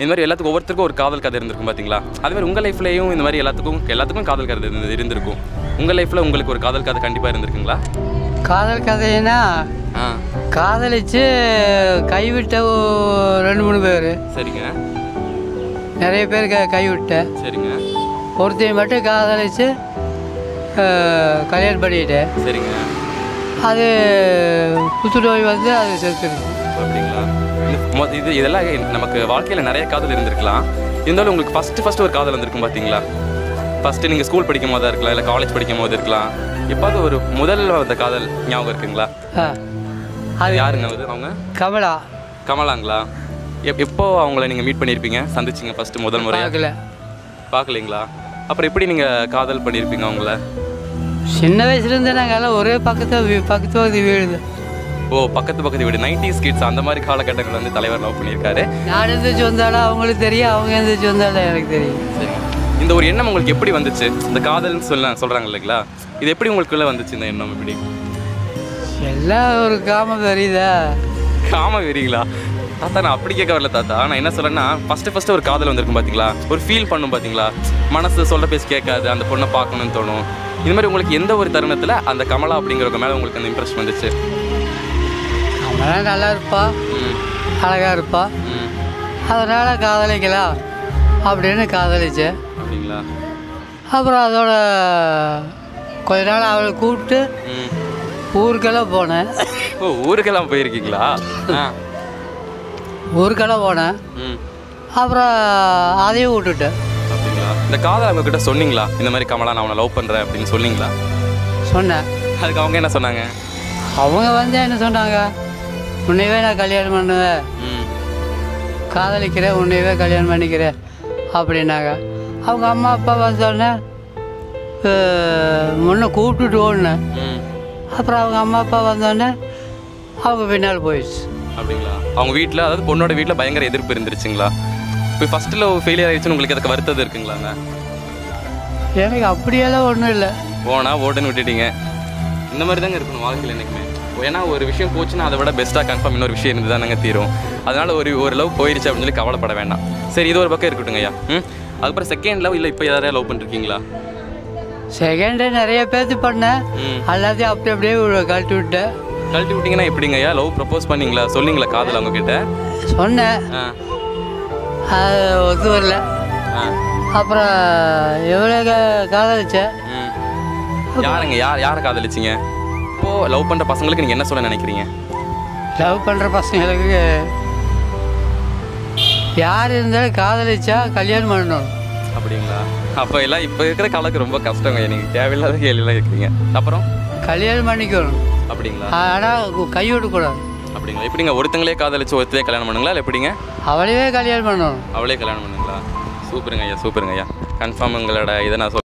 இந்த மாதிரி எல்லாத்துக்கும் ஒவ்வொருத்தருக்கும் ஒரு காதல் கதை இருந்திருக்கும் பார்த்தீங்களா அதே மாதிரி உங்கள் லைஃப்லேயும் இந்த மாதிரி எல்லாத்துக்கும் எல்லாத்துக்கும் காதல் கதை இருந்து- இருந்திருக்கும் உங்கள் லைஃப்பில் உங்களுக்கு ஒரு காதல் கதை கண்டிப்பாக இருந்திருக்குங்களா காதல் கதைன்னா ஆ காதலிச்சு கைவிட்ட ஒரு ரெண்டு மூணு பேர் சரிங்க நிறைய பேர் க கைவிட்டேன் சரிங்க ஒருத்தையும் மட்டும் காதலிச்சு அஹ், கல்யாணம் பண்ணிக்கிட்டேன் சரிங்க அது புத்துநோய் வந்து அது செத்துருச்சு அப்படிங்களா இந்த மொ- இது இதெல்லாம் நமக்கு வாழ்க்கையில் நிறைய காதல் இருந்திருக்கலாம் இருந்தாலும் உங்களுக்கு ஃபஸ்ட்டு ஃபஸ்ட்டு ஒரு காதல் வந்திருக்கும் பார்த்தீங்களா ஃபஸ்ட்டு நீங்கள் ஸ்கூல் படிக்கும் போதா இருக்கலாம் இல்லை காலேஜ் படிக்கும் போது இருக்கலாம் எப்பாவது ஒரு முதல் வந்த காதல் ஞாபகம் இருக்குங்களா ஆ அது யாருங்க அது அவங்க கமலா கமலாங்களா எப் எப்போ அவங்கள நீங்கள் மீட் பண்ணியிருப்பீங்க சந்திச்சிங்க ஃபஸ்ட்டு முதல் முறையாக பார்க்கல பார்க்கலீங்களா அப்புறம் எப்படி நீங்கள் காதல் பண்ணியிருப்பீங்க அவங்கள சின்ன வயசுலேருந்து நாங்கள் எல்லாம் ஒரே பக்கத்து வீ- பக்கத்து பக்கத்து வீடு ஓ பக்கத்து பக்கத்து வீடு நைன்டிஸ் கிட்ஸ் அந்த மாதிரி காலகட்டங்கள் வந்து தலைவர் லவ் பண்ணியிருக்காரு நான் எழுந்திரிச்சு வந்தாலும் அவங்களுக்கு தெரியும் அவங்க எழுந்திரிச்சு வந்தாலும் எனக்கு தெரியும் சரி இந்த ஒரு எண்ணம் உங்களுக்கு எப்படி வந்துச்சு இந்த காதல்னு சொல்ல சொல்கிறாங்க இல்லைங்களா இது எப்படி உங்களுக்குள்ளே வந்துச்சு இந்த எண்ணம் இப்படி எல்லாம் ஒரு காம தெரியுதா காம வெறிங்களா தாத்தா நான் அப்படி கேட்க வரல தாத்தா நான் என்ன சொல்றேன்னா ஃபஸ்ட்டு ஃபஸ்ட்டு ஒரு காதல் வந்திருக்கும் பார்த்தீங்களா ஒரு ஃபீல் பண்ணும் பார்த்தீங்களா மனசு சொல்ல பேசி கேட்காது அந்த பொண்ணை பார்க்கணும்னு தோணும் இது மாதிரி உங்களுக்கு எந்த ஒரு தருணத்தில் அந்த கமலா அப்படிங்கிறவங்க மேலே உங்களுக்கு அந்த இம்ப்ரெஷன் வந்துச்சு அவங்களாம் நல்லா இருப்பா ம் அழகாக இருப்பா ம் அதனால் காதலிக்கலாம் அப்படின்னு காதலிச்சேன் அப்படிங்களா அப்புறம் அதோட கொஞ்ச நாள் அவளை கூப்பிட்டு ம் ஊருக்கெல்லாம் போனேன் ஓ ஊருக்கெல்லாம் போயிருக்கீங்களா ஆ ஊருக்கெல்லாம் போனேன் ம் அப்புறம் அதையும் விட்டுட்டேன் அப்படிங்களா இந்த காதல் அவங்க கிட்ட சொன்னீங்களா இந்த மாதிரி கமலா நான் அவனை லவ் பண்ணுறேன் அப்படின்னு சொன்னீங்களா சொன்னேன் அதுக்கு அவங்க என்ன சொன்னாங்க அவங்க வந்து என்ன சொன்னாங்க உன்னையவே நான் கல்யாணம் பண்ணுவேன் ம் காதலிக்கிறேன் உன்னையவே கல்யாணம் பண்ணிக்கிறேன் அப்படின்னாங்க அவங்க அம்மா அப்பா வந்தோடனே முன்ன கூப்பிட்டுட்டு ஓடினேன் ம் அப்புறம் அவங்க அம்மா அப்பா வந்தோடனே அவங்க பின்னால் போயிடுச்சு அப்படிங்களா அவங்க வீட்டில் அதாவது பொண்ணோட வீட்டில் பயங்கர எதிர்ப்பு இருந்துருச்சுங்களா இப்போ ஃபர்ஸ்ட் லவ் ஃபெயிலியர் ஆயிடுச்சுன்னு உங்களுக்கு அதுக்கு வருத்தது இருக்குங்களாங்க எனக்கு அப்படியெல்லாம் ஒன்றும் இல்லை போனா ஓடுன்னு விட்டுட்டீங்க இந்த மாதிரி தாங்க இருக்கணும் வாழ்க்கையில் என்னைக்குமே ஏன்னா ஒரு விஷயம் போச்சுன்னா அதை விட பெஸ்ட்டாக கன்ஃபார்ம் இன்னொரு விஷயம் இருந்து தானங்க தீரும் அதனால ஒரு ஒரு லவ் போயிருச்சு அப்படின்னு சொல்லி கவலைப்பட வேண்டாம் சரி இது ஒரு பக்கம் இருக்கட்டுங்க ஐயா ம் அதுக்கப்புறம் செகண்ட் லவ் இல்லை இப்போ யாரையா லவ் பண்ணிருக்கீங்களா செகண்டு நிறைய பேர்த்து பண்ணேன் ம் எல்லாத்தையும் அப்படி அப்படியே வி- கழட்டி விட்டேன் கழட்டி விட்டீங்கன்னா எப்படிங்க ஐயா லவ் ப்ரப்போஸ் பண்ணீங்களா சொன்னீங்களா காதல் அவங்க கிட்ட சொன்னேன் ஆ அது ஒத்து வரல ஆ அப்புறம் எவ்வளோ காதலிச்சேன் ம் யாருங்க யார் யாரை காதலிச்சிங்க இப்போது லவ் பண்ணுற பசங்களுக்கு நீங்கள் என்ன சொல்ல நினைக்கிறீங்க லவ் பண்ணுற பசங்களுக்கு யார் இருந்தாலும் காதலிச்சா கல்யாணம் பண்ணணும் அப்படிங்களா அப்போ எல்லாம் இப்போ இருக்கிற காலத்துக்கு ரொம்ப கஷ்டங்க நீங்கள் தேவையில்லாத கேள்வியெல்லாம் கேட்குறீங்க அப்புறம் கல்யாணம் பண்ணிக்கணும் அப்படிங்களா ஆனால் கை விடக்கூடாது அப்படிங்களா எப்படிங்க ஒருத்தங்களே காதலிச்சு ஒருத்தரே கல்யாணம் பண்ணுங்களா இல்லை எப்படிங்க அவளையே கல்யாணம் பண்ணணும் அவளே கல்யாணம் பண்ணுங்களா சூப்பருங்க ஐயா சூப்பருங்க ஐயா கன்ஃபார்ம் உங்களோட இதை நான் சொல்